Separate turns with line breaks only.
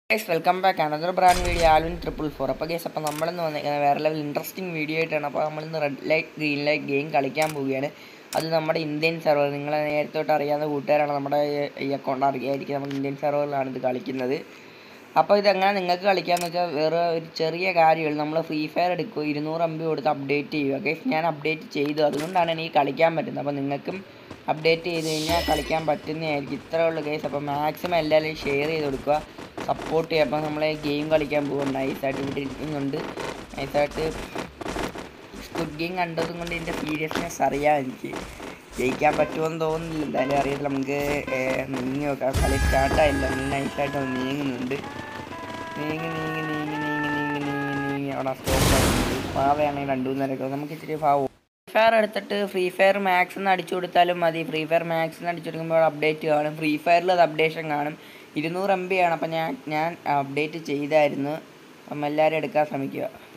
guys welcome back another brand video ആലുവിൻ triple four അപ്പോൾ guys അപ്പോൾ നമ്മളിന്ന് വന്നിരിക്കുന്നത് വേറെ ലെവൽ ഇൻട്രസ്റ്റിംഗ് വീഡിയോ ആയിട്ടാണ് അപ്പോൾ നമ്മളിന്ന് red light green light game കളിക്കാൻ പോവുകയാണ് അത് നമ്മുടെ ഇന്ത്യൻ സെർവർ നിങ്ങളെ നേരത്തെ തൊട്ട് അറിയാവുന്ന കൂട്ടുകാരാണ് നമ്മുടെ ഈ അക്കൗണ്ട് അറിയായിരിക്കും നമ്മൾ ഇന്ത്യൻ സെർവറിലാണ് ഇത് കളിക്കുന്നത് അപ്പോൾ ഇതെങ്ങനെ നിങ്ങൾക്ക് കളിക്കാമെന്ന് വെച്ചാൽ വേറെ ഒരു ചെറിയ കാര്യമുള്ളൂ നമ്മൾ ഫ്രീ ഫയർ എടുക്കുക ഇരുന്നൂറ് എം ബി കൊടുത്ത് അപ്ഡേറ്റ് ചെയ്യുക ഗൈസ് ഞാൻ അപ്ഡേറ്റ് ചെയ്തു അതുകൊണ്ടാണ് എനിക്ക് കളിക്കാൻ പറ്റുന്നത് അപ്പോൾ നിങ്ങൾക്കും അപ്ഡേറ്റ് ചെയ്ത് കഴിഞ്ഞാൽ കളിക്കാൻ പറ്റുന്നതായിരിക്കും ഇത്രേ ഉള്ളൂ ഗൈസ് അപ്പോൾ മാക്സിമം എല്ലാവരും ഷെയർ ചെയ്ത് കൊടുക്കുക സപ്പോർട്ട് ചെയ്യുക അപ്പോൾ നമ്മൾ ഗെയിം കളിക്കാൻ പോകും നൈസായിട്ട് ഇവിടെ ഇരിക്കുന്നുണ്ട് നൈസായിട്ട് സ്കുഡ് ഗെയിം കണ്ടതും കൊണ്ട് ഇതിൻ്റെ സീരിയസ്നെസ് അറിയാം എനിക്ക് ജയിക്കാൻ പറ്റുമെന്ന് തോന്നുന്നില്ല എന്തായാലും അറിയത്തില്ല നമുക്ക് ഏർ, നീങ്ങി നോക്കാം കളി സ്റ്റാർട്ടായില്ല നൈസായിട്ട് ഒന്ന് നീങ്ങുന്നുണ്ട് നീങ്ങി നീങ്ങി നീങ്ങി നീങ്ങി നീങ്ങി നീങ്ങി നീങ്ങി അവിടെ സ്റ്റോപ്പ് പാവയാണെങ്കിൽ രണ്ടു മൂന്ന് നേരമൊക്കെ നമുക്ക് ഇച്ചിരി പാവം ഫ്രീ ഫയർ എടുത്തിട്ട് ഫ്രീ ഫയർ മാക്സ് എന്ന് അടിച്ചു കൊടുത്താലും മതി ഫ്രീ ഫയർ മാക്സ് എന്ന് അടിച്ചു കൊടുക്കുമ്പോൾ അപ്ഡേറ്റ് കാണും ഫ്രീ ഫയറിൽ അത് അപ്ഡേഷൻ കാണും ഇരുന്നൂറ് എം ബി ആണ് അപ്പം ഞാൻ ഞാൻ അപ്ഡേറ്റ് ചെയ്തായിരുന്നു അപ്പം എല്ലാവരും എടുക്കാൻ ശ്രമിക്കുക